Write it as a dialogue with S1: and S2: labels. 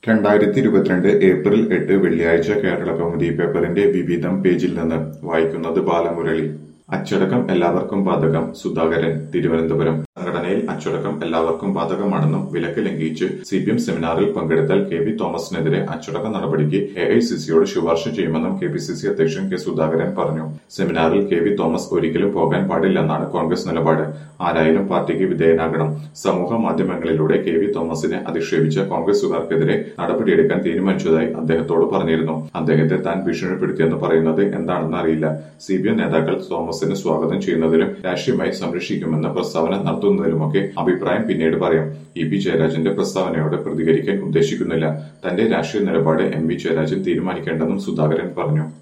S1: രണ്ടായിരത്തി ഇരുപത്തിരണ്ട് ഏപ്രിൽ എട്ട് വെള്ളിയാഴ്ച കേരള കൗമുദി പേപ്പറിന്റെ വിവിധം പേജിൽ നിന്ന് വായിക്കുന്നത് ബാലമുരളി അച്ചടക്കം എല്ലാവർക്കും ബാധകം സുധാകരൻ തിരുവനന്തപുരം സംഘടനയിൽ അച്ചടക്കം എല്ലാവർക്കും ബാധകമാണെന്നും വിലക്ക് ലംഘിച്ച് സി പി എം സെമിനാറിൽ പങ്കെടുത്താൽ കെ വി തോമസിനെതിരെ അച്ചടക്ക നടപടിക്ക് എ ഐ സി സിയോട് ശുപാർശ ചെയ്യുമെന്നും കെ പി സി സി അധ്യക്ഷൻ കെ സുധാകരൻ പറഞ്ഞു സെമിനാറിൽ കെ വി തോമസ് ഒരിക്കലും പോകാൻ പാടില്ലെന്നാണ് കോൺഗ്രസ് നിലപാട് ആരായാലും പാർട്ടിക്ക് വിധേയനാകണം സമൂഹ മാധ്യമങ്ങളിലൂടെ കെ വി തോമസിനെ അധിക്ഷേപിച്ച കോൺഗ്രസുകാർക്കെതിരെ നടപടിയെടുക്കാൻ തീരുമാനിച്ചതായി അദ്ദേഹത്തോട് പറഞ്ഞിരുന്നു അദ്ദേഹത്തെ താൻ ഭീഷണിപ്പെടുത്തിയെന്ന് പറയുന്നത് എന്താണെന്ന് അറിയില്ല സി ബി എം നേതാക്കൾ തോമസിനെ സ്വാഗതം ചെയ്യുന്നതിലും രാഷ്ട്രീയമായി സംരക്ഷിക്കുമെന്ന പ്രസ്താവന നടത്തുന്നതിലുമൊക്കെ അഭിപ്രായം പിന്നീട് പറയാം ഇ പി ജയരാജന്റെ പ്രസ്താവനയോട് പ്രതികരിക്കാൻ ഉദ്ദേശിക്കുന്നില്ല തന്റെ രാഷ്ട്രീയ നിലപാട് എം വി ജയരാജൻ തീരുമാനിക്കേണ്ടെന്നും സുധാകരൻ പറഞ്ഞു